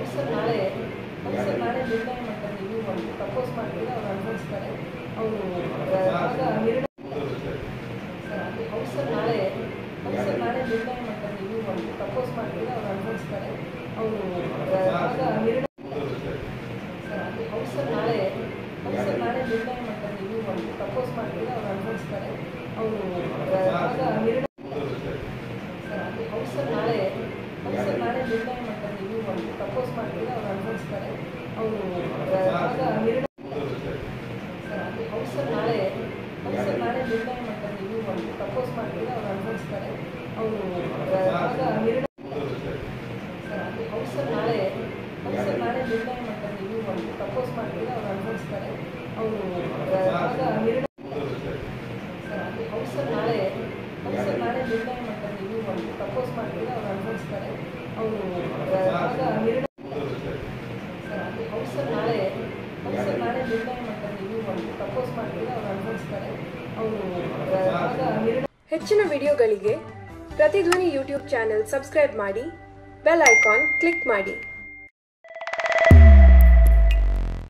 Houser ನಾಳೆ Houser ನಾಳೆ ನಿರ್ಣಯ ಮಾಡ್ತಾರೆ ನೀವು ಒಂದು ಪ್ರಪೋಸ್ ಮಾಡ್ತೀರ ಅವ್ರು ಅನುಭವಿಸ್ತಾರೆ ಅವರು ಆಗ ನಿರ್ಣಯ ಸರ್ ಅದು ಹೌಸರ್ ನಾಳೆ ಹೌಸರ್ ನಾಳೆ ನಿರ್ಣಯ ಮಾಡ್ತಾರೆ ನೀವು ಒಂದು ಪ್ರಪೋಸ್ ಮಾಡ್ತೀರ ಅವ್ರು ಅನುಭವಿಸ್ತಾರೆ ಅವರು ಆಗ ನಿರ್ಣಯ ಸರ್ ಅದು ಹೌಸರ್ ನಾಳೆ ಹೌಸರ್ ನಾಳೆ ನಿರ್ಣಯ ಮಾಡ್ತಾರೆ ನೀವು ಒಂದು ಪ್ರಪೋಸ್ ಮಾಡ್ತೀರ ಅವ್ರು ಅನುಭವಿಸ್ತಾರೆ ಅವರು ಆಗ ನಿರ್ಣಯ ಸರ್ ಅದು ಹೌಸರ್ ನಾಳೆ ಹೌಸರ್ ನಾಳೆ ನಿರ್ಣಯ ಮಾಡ್ತಾರೆ ನೀವು ಒಂದು ಪ್ರಪೋಸ್ ಮಾಡ್ತೀರ ಅವ್ರು ಅನುಭವಿಸ್ತಾರೆ ಅವರು ಆಗ ನಿರ್ಣಯ ಸರ್ ಅದು ಹೌಸರ್ ನಾಳೆ ಹೌಸರ್ ನಾಳೆ ನಿರ್ಣಯ ಮಾಡ್ತಾರೆ ನೀವು ಒಂದು ಪ್ರಪೋಸ್ ಮಾಡ್ತೀರ ಅವ್ರು ಅನುಭವಿಸ್ತಾರೆ ಅವರು ಆಗ ನಿರ್ಣಯ ಸರ್ ಅದು ಹೌಸರ್ ನಾಳೆ ಹೌಸರ್ ನಾಳೆ ನಿರ್ಣಯ ಮಾಡ್ತಾರೆ ನೀವು ಒಂದು ಪ್ರಪೋಸ್ ಮಾಡ್ತೀರ ಅವ್ರು ಅನುಭವಿಸ್ತಾರೆ ಅವರು ಆಗ ನಿರ್ಣಯ ಸರ್ ಅದು ಹೌಸರ್ ನಾಳೆ ಹೌಸರ್ ನಾಳೆ ನಿರ್ಣಯ ಮಾಡ್ತಾರೆ ನೀವು ಒಂದು ಪ್ರಪೋಸ್ ಮಾಡ್ತೀರ ಅವ್ರು ಅನುಭವಿಸ್ತಾರೆ ಅವರು ಆಗ ನಿರ್ಣಯ ಸರ್ ಅದು ಹೌಸರ್ ನಾಳೆ ಹೌಸರ್ ನಾಳೆ ನಿರ್ಣಯ ಮಾಡ್ತಾರೆ ನೀವು ಒಂದು ಪ್ರಪೋಸ್ ಮಾಡ್ತೀರ ಅವ್ರು ಅನುಭವಿಸ್ತಾರೆ ಅವರು ಆಗ ನಿರ್ಣಯ ಹೆಚ್ಚಿನ ವಿಡಿಯೋಗಳಿಗೆ ಪ್ರತಿಧ್ವನಿ ಯೂಟ್ಯೂಬ್ ಚಾನೆಲ್ ಸಬ್ಸ್ಕ್ರೈಬ್ ಮಾಡಿ ಬೆಲ್ ಐಕಾನ್ ಕ್ಲಿಕ್ ಮಾಡಿ